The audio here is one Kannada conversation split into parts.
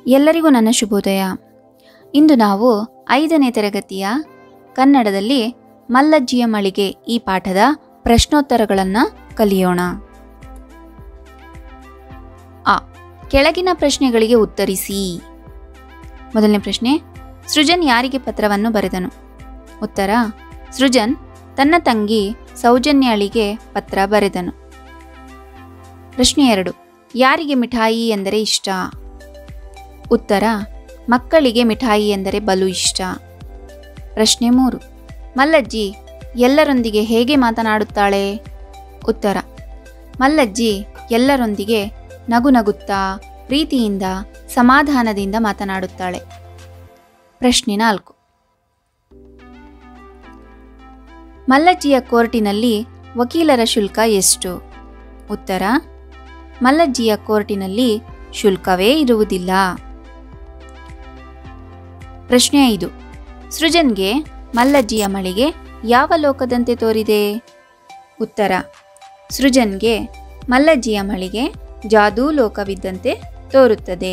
ಎಲ್ಲರಿಗೂ ನನ್ನ ಶುಭೋದಯ ಇಂದು ನಾವು ಐದನೇ ತರಗತಿಯ ಕನ್ನಡದಲ್ಲಿ ಮಲ್ಲಜ್ಜಿಯ ಮಳಿಗೆ ಈ ಪಾಠದ ಪ್ರಶ್ನೋತ್ತರಗಳನ್ನು ಕಲಿಯೋಣ ಆ ಕೆಳಗಿನ ಪ್ರಶ್ನೆಗಳಿಗೆ ಉತ್ತರಿಸಿ ಮೊದಲನೇ ಪ್ರಶ್ನೆ ಸೃಜನ್ ಯಾರಿಗೆ ಪತ್ರವನ್ನು ಬರೆದನು ಉತ್ತರ ಸೃಜನ್ ತನ್ನ ತಂಗಿ ಸೌಜನ್ಯಾಳಿಗೆ ಪತ್ರ ಬರೆದನು ಪ್ರಶ್ನೆ ಎರಡು ಯಾರಿಗೆ ಮಿಠಾಯಿ ಎಂದರೆ ಇಷ್ಟ ಉತ್ತರ ಮಕ್ಕಳಿಗೆ ಮಿಠಾಯಿ ಎಂದರೆ ಬಲು ಇಷ್ಟ ಪ್ರಶ್ನೆ ಮೂರು ಮಲ್ಲಜ್ಜಿ ಎಲ್ಲರೊಂದಿಗೆ ಹೇಗೆ ಮಾತನಾಡುತ್ತಾಳೆ ಉತ್ತರ ಮಲ್ಲಜ್ಜಿ ಎಲ್ಲರೊಂದಿಗೆ ನಗು ನಗುತ್ತಾ ಪ್ರೀತಿಯಿಂದ ಸಮಾಧಾನದಿಂದ ಮಾತನಾಡುತ್ತಾಳೆ ಪ್ರಶ್ನೆ ನಾಲ್ಕು ಮಲ್ಲಜ್ಜಿಯ ಕೋರ್ಟಿನಲ್ಲಿ ವಕೀಲರ ಶುಲ್ಕ ಎಷ್ಟು ಉತ್ತರ ಮಲ್ಲಜ್ಜಿಯ ಕೋರ್ಟಿನಲ್ಲಿ ಶುಲ್ಕವೇ ಇರುವುದಿಲ್ಲ ಪ್ರಶ್ನೆ ಐದು ಸೃಜನ್ಗೆ ಮಲ್ಲಜ್ಜಿಯ ಮಳಿಗೆ ಯಾವ ಲೋಕದಂತೆ ತೋರಿದೆ ಉತ್ತರ ಸೃಜನ್ಗೆ ಮಲ್ಲಜ್ಜಿಯ ಮಳಿಗೆ ಜಾದೂ ಲೋಕವಿದ್ದಂತೆ ತೋರುತ್ತದೆ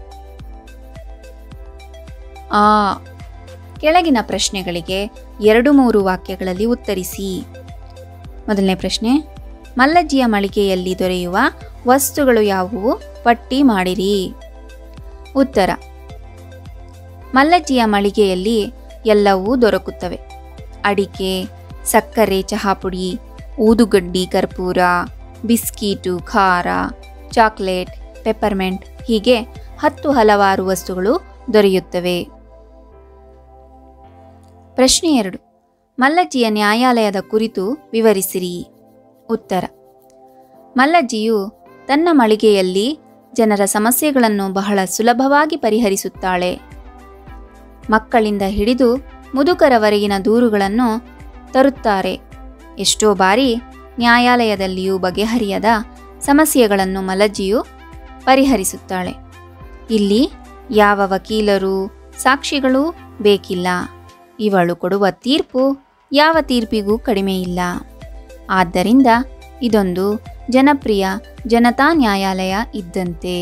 ಆ ಕೆಳಗಿನ ಪ್ರಶ್ನೆಗಳಿಗೆ ಎರಡು ಮೂರು ವಾಕ್ಯಗಳಲ್ಲಿ ಉತ್ತರಿಸಿ ಮೊದಲನೇ ಪ್ರಶ್ನೆ ಮಲ್ಲಜ್ಜಿಯ ಮಳಿಗೆಯಲ್ಲಿ ದೊರೆಯುವ ವಸ್ತುಗಳು ಯಾವುವು ಪಟ್ಟಿ ಮಾಡಿರಿ ಉತ್ತರ ಮಲ್ಲಜ್ಜಿಯ ಮಳಿಗೆಯಲ್ಲಿ ಎಲ್ಲವೂ ದೊರಕುತ್ತವೆ ಅಡಿಕೆ ಸಕ್ಕರೆ ಚಹಾಪುಡಿ ಊದುಗಡ್ಡಿ ಕರ್ಪೂರ ಬಿಸ್ಕೀಟು ಖಾರ ಚಾಕ್ಲೇಟ್ ಪೆಪ್ಪರ್ಮೆಂಟ್ ಹೀಗೆ ಹತ್ತು ಹಲವಾರು ವಸ್ತುಗಳು ದೊರೆಯುತ್ತವೆ ಪ್ರಶ್ನೆ ಎರಡು ಮಲ್ಲಜ್ಜಿಯ ನ್ಯಾಯಾಲಯದ ಕುರಿತು ವಿವರಿಸಿರಿ ಉತ್ತರ ಮಲ್ಲಜ್ಜಿಯು ತನ್ನ ಮಳಿಗೆಯಲ್ಲಿ ಜನರ ಸಮಸ್ಯೆಗಳನ್ನು ಬಹಳ ಸುಲಭವಾಗಿ ಪರಿಹರಿಸುತ್ತಾಳೆ ಮಕ್ಕಳಿಂದ ಹಿಡಿದು ಮುದುಕರವರೆಗಿನ ದೂರುಗಳನ್ನು ತರುತ್ತಾರೆ ಎಷ್ಟೋ ಬಾರಿ ನ್ಯಾಯಾಲಯದಲ್ಲಿಯೂ ಬಗೆಹರಿಯದ ಸಮಸ್ಯೆಗಳನ್ನು ಮಲಜ್ಜಿಯು ಪರಿಹರಿಸುತ್ತಾಳೆ ಇಲ್ಲಿ ಯಾವ ವಕೀಲರು ಸಾಕ್ಷಿಗಳೂ ಬೇಕಿಲ್ಲ ಇವಳು ಕೊಡುವ ತೀರ್ಪು ಯಾವ ತೀರ್ಪಿಗೂ ಕಡಿಮೆ ಇಲ್ಲ ಆದ್ದರಿಂದ ಇದೊಂದು ಜನಪ್ರಿಯ ಜನತಾ ನ್ಯಾಯಾಲಯ ಇದ್ದಂತೆ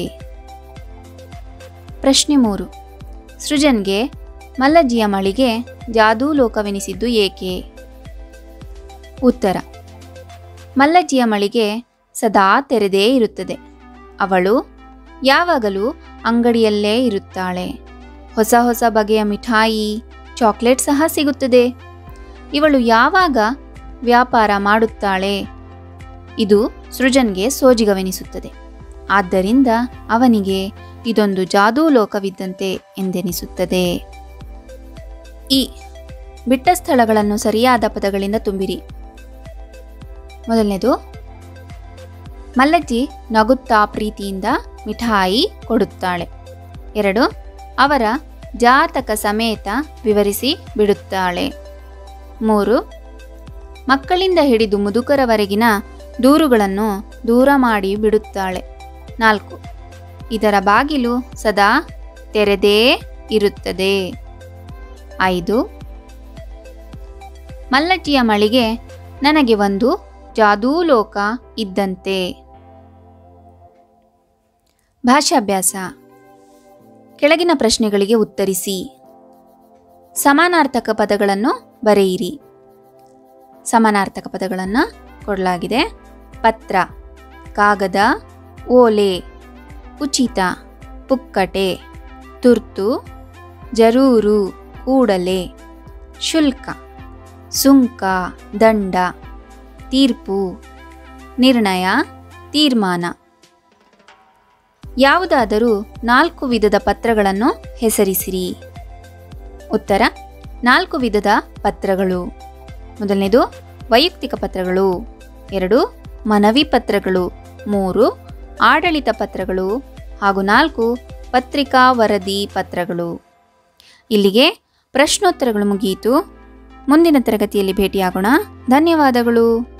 ಪ್ರಶ್ನೆ ಮೂರು ಸೃಜನ್ಗೆ ಮಲ್ಲಜ್ಜಿಯ ಮಳಿಗೆ ಜಾದೂ ಲೋಕವೆನಿಸಿದ್ದು ಏಕೆ ಉತ್ತರ ಮಲ್ಲಜ್ಜಿಯ ಮಳಿಗೆ ಸದಾ ತೆರೆದೇ ಇರುತ್ತದೆ ಅವಳು ಯಾವಾಗಲೂ ಅಂಗಡಿಯಲ್ಲೇ ಇರುತ್ತಾಳೆ ಹೊಸ ಹೊಸ ಬಗೆಯ ಮಿಠಾಯಿ ಚಾಕ್ಲೇಟ್ ಸಹ ಸಿಗುತ್ತದೆ ಇವಳು ಯಾವಾಗ ವ್ಯಾಪಾರ ಮಾಡುತ್ತಾಳೆ ಇದು ಸೃಜನ್ಗೆ ಸೋಜಿಗವೆನಿಸುತ್ತದೆ ಆದ್ದರಿಂದ ಅವನಿಗೆ ಇದೊಂದು ಜಾದೂ ಲೋಕವಿದ್ದಂತೆ ಎಂದೆನಿಸುತ್ತದೆ ಈ ಬಿಟ್ಟ ಸ್ಥಳಗಳನ್ನು ಸರಿಯಾದ ಪದಗಳಿಂದ ತುಂಬಿರಿ ಮೊದಲನೇದು ಮಲ್ಲಜ್ಜಿ ನಗುತ್ತಾ ಪ್ರೀತಿಯಿಂದ ಮಿಠಾಯಿ ಕೊಡುತ್ತಾಳೆ ಎರಡು ಅವರ ಜಾತಕ ಸಮೇತ ವಿವರಿಸಿ ಬಿಡುತ್ತಾಳೆ ಮೂರು ಮಕ್ಕಳಿಂದ ಹಿಡಿದು ಮುದುಕರವರೆಗಿನ ದೂರುಗಳನ್ನು ದೂರ ಮಾಡಿ ಬಿಡುತ್ತಾಳೆ ನಾಲ್ಕು ಇದರ ಬಾಗಿಲು ಸದಾ ತೆರೆದೇ ಇರುತ್ತದೆ ಐದು ಮಲ್ಲಜ್ಜಿಯ ಮಳಿಗೆ ನನಗೆ ಒಂದು ಜಾದೂ ಲೋಕ ಇದ್ದಂತೆ ಭಾಷಾಭ್ಯಾಸ ಕೆಳಗಿನ ಪ್ರಶ್ನೆಗಳಿಗೆ ಉತ್ತರಿಸಿ ಸಮಾನಾರ್ಥಕ ಪದಗಳನ್ನು ಬರೆಯಿರಿ ಸಮಾನಾರ್ಥಕ ಪದಗಳನ್ನು ಕೊಡಲಾಗಿದೆ ಪತ್ರ ಕಾಗದ ಓಲೆ ಉಚಿತ ಪುಕ್ಕಟೆ ತುರ್ತು ಜರೂರು ಕೂಡಲೇ ಶುಲ್ಕ ಸುಂಕ ದಂಡ ತೀರ್ಪು ನಿರ್ಣಯ ತೀರ್ಮಾನ ಯಾವುದಾದರೂ ನಾಲ್ಕು ವಿಧದ ಪತ್ರಗಳನ್ನು ಹೆಸರಿಸಿರಿ ಉತ್ತರ ನಾಲ್ಕು ವಿಧದ ಪತ್ರಗಳು ಮೊದಲನೇದು ವೈಯಕ್ತಿಕ ಪತ್ರಗಳು ಎರಡು ಮನವಿ ಪತ್ರಗಳು ಮೂರು ಆಡಳಿತ ಪತ್ರಗಳು ಹಾಗೂ ನಾಲ್ಕು ಪತ್ರಿಕಾ ವರದಿ ಪತ್ರಗಳು ಇಲ್ಲಿಗೆ ಪ್ರಶ್ನೋತ್ತರಗಳು ಮುಗಿಯಿತು ಮುಂದಿನ ತರಗತಿಯಲ್ಲಿ ಭೇಟಿಯಾಗೋಣ ಧನ್ಯವಾದಗಳು